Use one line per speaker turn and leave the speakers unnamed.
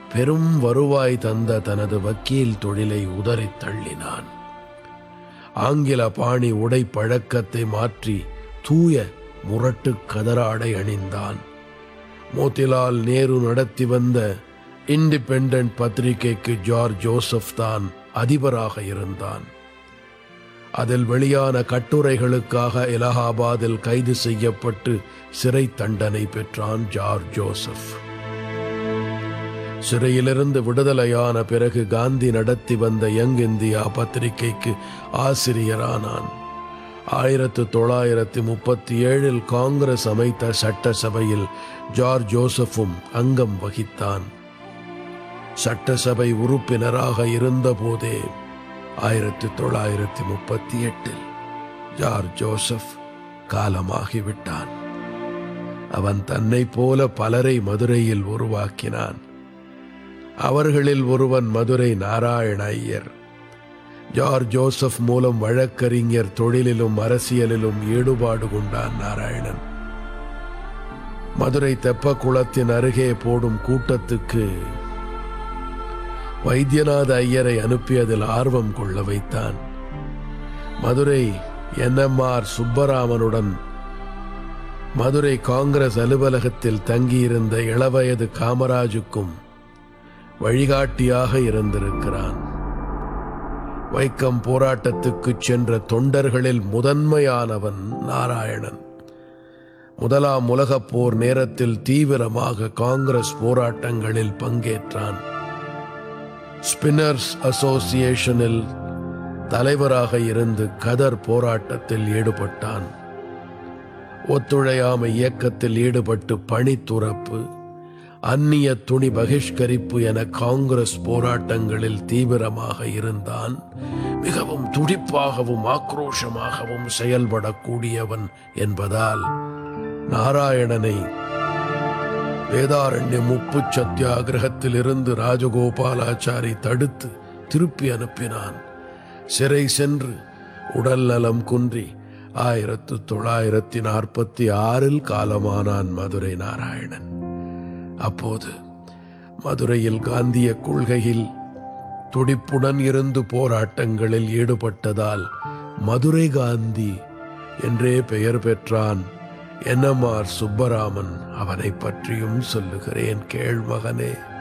பெரும் வருவாய் தந்த தனது வக்கீல் தொழிலை உதறித் தள்ளினான் ஆங்கில பாணி உடை பழக்கத்தை மாற்றி தூய முரட்டு கதராடை அணிந்தான் மோதிலால் நேரு நடத்தி வந்த இண்டிபெண்டன்ட் பத்திரிகைக்கு ஜார்ஜ் ஜோசப் தான் அதிபராக இருந்தான் அதில் வெளியான கட்டுரைகளுக்காக எலகாபாத்தில் கைது செய்யப்பட்டு சிறை தண்டனை பெற்றான் ஜார்ஜ் ஜோசப் சிறையிலிருந்து விடுதலையான பிறகு காந்தி நடத்தி வந்த யங் இந்தியா பத்திரிகைக்கு ஆசிரியரானான் ஆயிரத்து தொள்ளாயிரத்து முப்பத்தி ஏழில் காங்கிரஸ் அமைத்த சட்டசபையில் ஜார்ஜ் ஜோசப்பும் அங்கம் வகித்தான் சட்டசபை உறுப்பினராக இருந்தபோதே ஆயிரத்தி தொள்ளாயிரத்தி முப்பத்தி எட்டில் ஜார்ஜ் ஜோசப் காலமாகிவிட்டான் அவன் தன்னை போல பலரை மதுரையில் உருவாக்கினான் அவர்களில் ஒருவன் மதுரை நாராயண ஐயர் ஜார்ஜ் ஜோசப் மூலம் வழக்கறிஞர் தொழிலிலும் அரசியலிலும் ஈடுபாடு கொண்டான் நாராயணன் மதுரை தெப்பக்குளத்தின் அருகே போடும் கூட்டத்துக்கு வைத்தியநாத ஐயரை அனுப்பியதில் ஆர்வம் கொள்ள வைத்தான் மதுரை என்எம்ஆர் சுப்பராமனுடன் மதுரை காங்கிரஸ் அலுவலகத்தில் தங்கியிருந்த இளவயது காமராஜுக்கும் வழிகாட்டியாக இருந்திருக்கிறான் வைக்கம் போராட்டத்துக்கு சென்ற தொண்டர்களில் முதன்மையானவன் நாராயணன் முதலாம் உலகப் போர் நேரத்தில் தீவிரமாக காங்கிரஸ் போராட்டங்களில் பங்கேற்றான் ஸ்பின்னர்ஸ் அசோசியேஷனில் தலைவராக இருந்து கதர் போராட்டத்தில் ஈடுபட்டான் ஒத்துழையாமை இயக்கத்தில் ஈடுபட்டு பணி துறப்பு அந்நிய துணி பகிஷ்கரிப்பு என காங்கிரஸ் போராட்டங்களில் தீவிரமாக இருந்தான் மிகவும் துடிப்பாகவும் ஆக்ரோஷமாகவும் செயல்படக்கூடியவன் என்பதால் நாராயணனை வேதாரண்ய முப்பு சத்தியாகிரகத்தில் இருந்து ராஜகோபாலாச்சாரி தடுத்து திருப்பி அனுப்பினான் சிறை சென்று உடல் நலம் குன்றி ஆயிரத்து தொள்ளாயிரத்தி நாற்பத்தி ஆறில் காலமானான் மதுரை நாராயணன் அப்போது மதுரையில் காந்திய கொள்கையில் துடிப்புடன் இருந்து போராட்டங்களில் ஈடுபட்டதால் மதுரை காந்தி என்றே பெயர் பெற்றான் என்எம்ஆர் சுப்பராமன் அவனை பற்றியும் சொல்லுகிறேன் கேள் மகனே